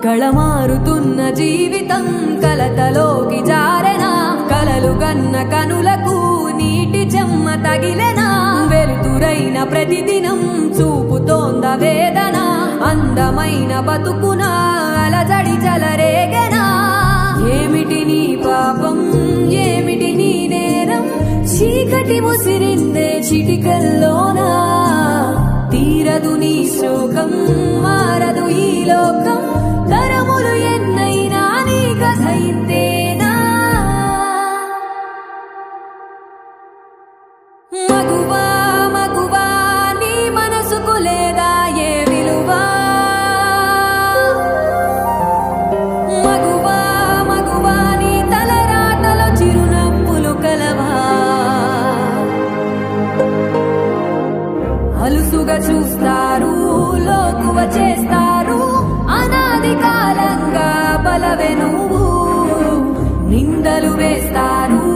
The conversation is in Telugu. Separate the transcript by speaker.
Speaker 1: కళమారుతున్న జీవితం కలతలోకి జారెనా కలలు గన్న కనులకు నీటి చెమ్మ తగిలెనా వెలుతురైన ప్రతిదినం చూపుతోంద వేదన అందమైన బతుకున అలజడి చలరేగెనా ఏమిటి నీ పాపం ఏమిటి నీ నేరం చీకటి ముసిరిందే చిటికల్లోనా తీరదు నీ శోకం మారదు ఈ లోకం తరములు ఎన్నైనా నీ కథ ఇంతేనా మగువా మగువా నీ మనసుకు లేదా ఏ విలువా మగువా మగువా నీ తలరాతలో చిరునవ్వులు కలవా అలుసుగా చూస్తారు లోకువ చేస్తారు అనాది కాలంగా బలవె నువ్వు నిందలు వేస్తారు